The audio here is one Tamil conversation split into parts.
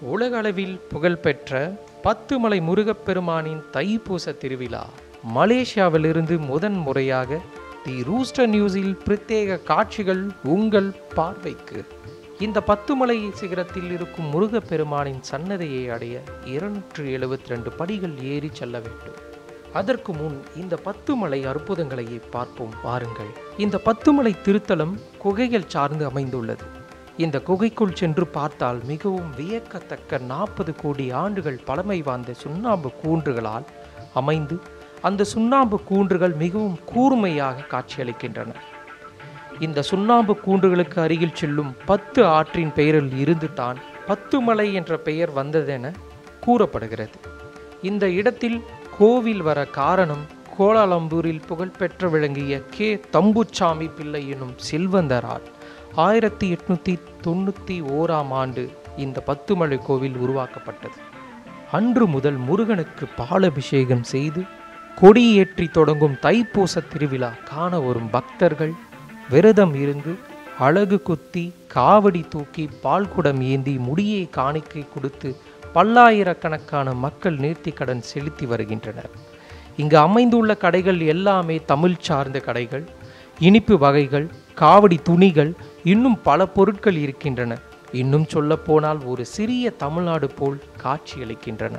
உலகளவில் புகழ்பெற்ற பத்துமலை முருகப்பெருமானின் தைப்பூச திருவிழா மலேசியாவிலிருந்து முதன் முறையாக தி ரூஸ்டர் நியூஸில் பிரத்யேக காட்சிகள் உங்கள் பார்வைக்கு இந்த பத்துமலை சிகரத்தில் இருக்கும் முருகப்பெருமானின் சன்னதியை அடைய இருநூற்று எழுபத்தி ரெண்டு படிகள் ஏறி செல்ல வேண்டும் அதற்கு முன் இந்த பத்துமலை அற்புதங்களை பார்ப்போம் வாருங்கள் இந்த பத்துமலை திருத்தலம் குகைகள் சார்ந்து அமைந்துள்ளது இந்த குகைக்குள் சென்று பார்த்தால் மிகவும் வியக்கத்தக்க நாற்பது கோடி ஆண்டுகள் பழமை வாய்ந்த சுண்ணாம்பு கூன்றுகளால் அமைந்து அந்த சுண்ணாம்பு கூன்றுகள் மிகவும் கூர்மையாக காட்சியளிக்கின்றன இந்த சுண்ணாம்பு கூன்றுகளுக்கு அருகில் செல்லும் பத்து ஆற்றின் பெயரில் இருந்து தான் பத்துமலை என்ற பெயர் வந்ததென கூறப்படுகிறது இந்த இடத்தில் கோவில் வர காரணம் கோலாலம்பூரில் புகழ்பெற்று விளங்கிய கே தம்புச்சாமி பிள்ளை எனும் செல்வந்தரால் ஆயிரத்தி எட்நூத்தி தொண்ணூற்றி ஓராம் ஆண்டு இந்த பத்துமலை கோவில் உருவாக்கப்பட்டது அன்று முதல் முருகனுக்கு பாலபிஷேகம் செய்து கொடியேற்றி தொடங்கும் தைப்பூச திருவிழா காண வரும் பக்தர்கள் விரதம் இருந்து அழகு குத்தி காவடி தூக்கி பால்குடம் ஏந்தி முடியை காணிக்கை கொடுத்து பல்லாயிரக்கணக்கான மக்கள் நேர்த்தி கடன் செலுத்தி வருகின்றனர் இங்கு அமைந்துள்ள கடைகள் எல்லாமே தமிழ் சார்ந்த கடைகள் இனிப்பு வகைகள் காவடி துணிகள் இன்னும் பல பொருட்கள் இருக்கின்றன இன்னும் சொல்லப்போனால் ஒரு சிறிய தமிழ்நாடு போல் காட்சியளிக்கின்றன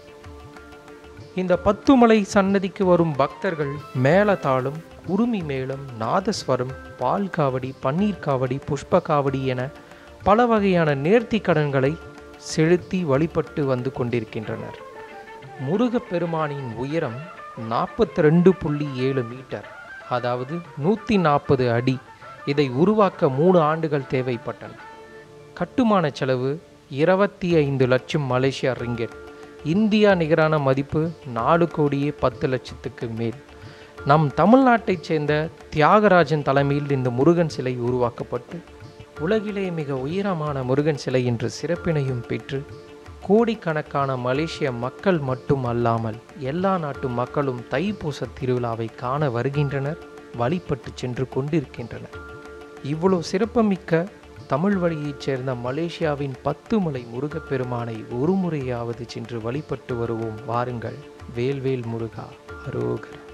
இந்த பத்துமலை சன்னதிக்கு வரும் பக்தர்கள் மேளதாளம் உருமி மேளம் நாதஸ்வரம் பால் காவடி பன்னீர் காவடி புஷ்ப காவடி என பல வகையான நேர்த்தி கடன்களை செலுத்தி வழிபட்டு வந்து கொண்டிருக்கின்றனர் முருகப்பெருமானின் உயரம் நாற்பத்தி ரெண்டு புள்ளி ஏழு மீட்டர் அதாவது நூற்றி நாற்பது அடி இதை உருவாக்க மூணு ஆண்டுகள் தேவைப்பட்டன கட்டுமான செலவு இருபத்தி ஐந்து லட்சம் மலேசியா ரிங்கெட் இந்தியா நிகரான மதிப்பு நாலு கோடியே பத்து லட்சத்துக்கு மேல் நம் தமிழ்நாட்டைச் சேர்ந்த தியாகராஜன் தலைமையில் இந்த முருகன் சிலை உருவாக்கப்பட்டு உலகிலே மிக உயரமான முருகன் சிலை என்ற சிறப்பினையும் பெற்று கோடிக்கணக்கான மலேசிய மக்கள் மட்டும் அல்லாமல் எல்லா நாட்டு மக்களும் தைப்பூச திருவிழாவை காண வருகின்றனர் வழிபட்டு சென்று கொண்டிருக்கின்றனர் இவ்வளவு சிறப்புமிக்க தமிழ் வழியைச் சேர்ந்த மலேசியாவின் பத்துமலை முருகப்பெருமானை ஒரு முறையாவது சென்று வழிபட்டு வருவோம் வாருங்கள் வேல்வேல் முருகா அரோகரா